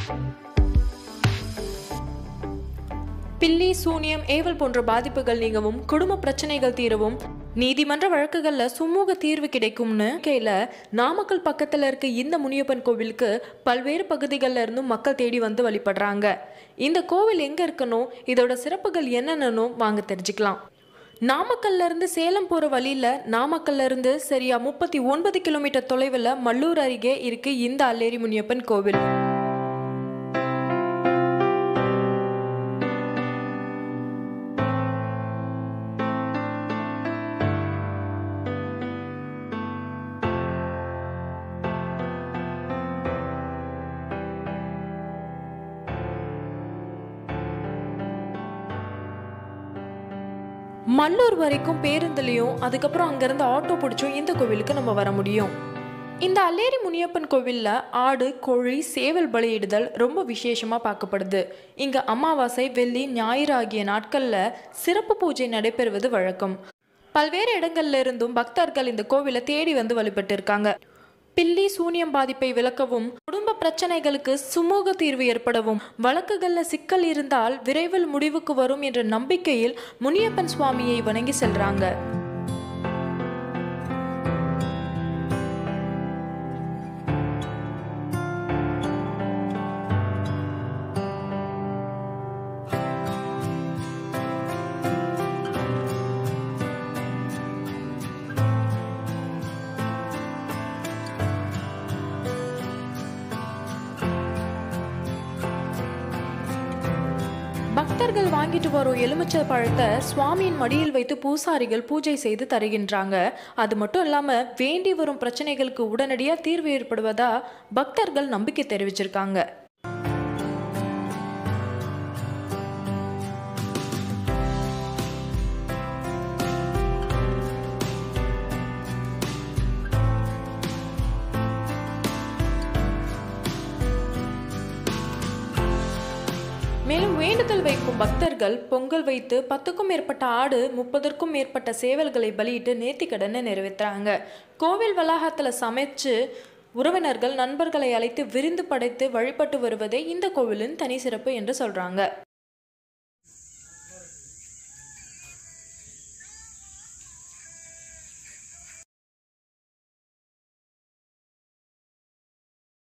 பில்லி சூனியம் ஏவல் போன்ற பாதிப்புகள் நீங்கவும் குடும்ப பிரச்சனைகள் தீரவும் நீதிமன்ற வழக்குகள்ல சுமூக தீர்வு கிடைக்கும்னு கையில நாமக்கல் பக்கத்துல இருக்க இந்த முனியப்பன் கோவிலுக்கு பல்வேறு பகுதிகளில் இருந்தும் மக்கள் தேடி வந்து வழிபடுறாங்க இந்த கோவில் எங்க இருக்கணும் இதோட சிறப்புகள் என்னென்னு வாங்க தெரிஞ்சுக்கலாம் நாமக்கல்ல இருந்து சேலம் போற வழியில நாமக்கல்ல இருந்து சரியா முப்பத்தி ஒன்பது கிலோமீட்டர் தொலைவில் மல்லூர் அருகே இருக்கு இந்த அல்லேரி முனியப்பன் கோவில் மல்லூர் வரைக்கும் பேருந்துலையும் அதுக்கப்புறம் அங்கேருந்து ஆட்டோ பிடிச்சும் இந்த கோவிலுக்கு நம்ம வர முடியும் இந்த அல்லேரி முனியப்பன் கோவிலில் ஆடு கோழி சேவல் பலியிடுதல் ரொம்ப விசேஷமாக பார்க்கப்படுது இங்கே அமாவாசை வெள்ளி ஞாயிறு ஆகிய நாட்களில் சிறப்பு பூஜை நடைபெறுவது வழக்கம் பல்வேறு இடங்கள்ல இருந்தும் பக்தர்கள் இந்த கோவிலை தேடி வந்து வழிபட்டு இருக்காங்க பில்லி சூனியம் பாதிப்பை விளக்கவும் குடும்ப பிரச்சனைகளுக்கு சுமூக தீர்வு ஏற்படவும் வழக்குகள்ல சிக்கல் இருந்தால் விரைவில் முடிவுக்கு வரும் என்ற நம்பிக்கையில் முனியப்பன் சுவாமியை வணங்கி செல்றாங்க பக்தர்கள் வாங்கிட்டு வரும் எலுமிச்சை பழத்தை சுவாமியின் மடியில் வைத்து பூசாரிகள் பூஜை செய்து தருகின்றாங்க அது மட்டும் இல்லாம வேண்டி வரும் பிரச்சனைகளுக்கு உடனடியாக தீர்வு ஏற்படுவதா பக்தர்கள் நம்பிக்கை தெரிவிச்சிருக்காங்க மேலும் வேண்டுதல் வைக்கும் பக்தர்கள் பொங்கல் வைத்து பத்துக்கும் மேற்பட்ட ஆடு முப்பதற்கும் மேற்பட்ட சேவல்களை பலியிட்டு நேர்த்திக்கடனை நிறைவேற்றுறாங்க கோவில் வளாகத்தில் சமைச்சு உறவினர்கள் நண்பர்களை அழைத்து விருந்து படைத்து வழிபட்டு வருவதே இந்த கோவிலின் தனி சிறப்பு என்று சொல்றாங்க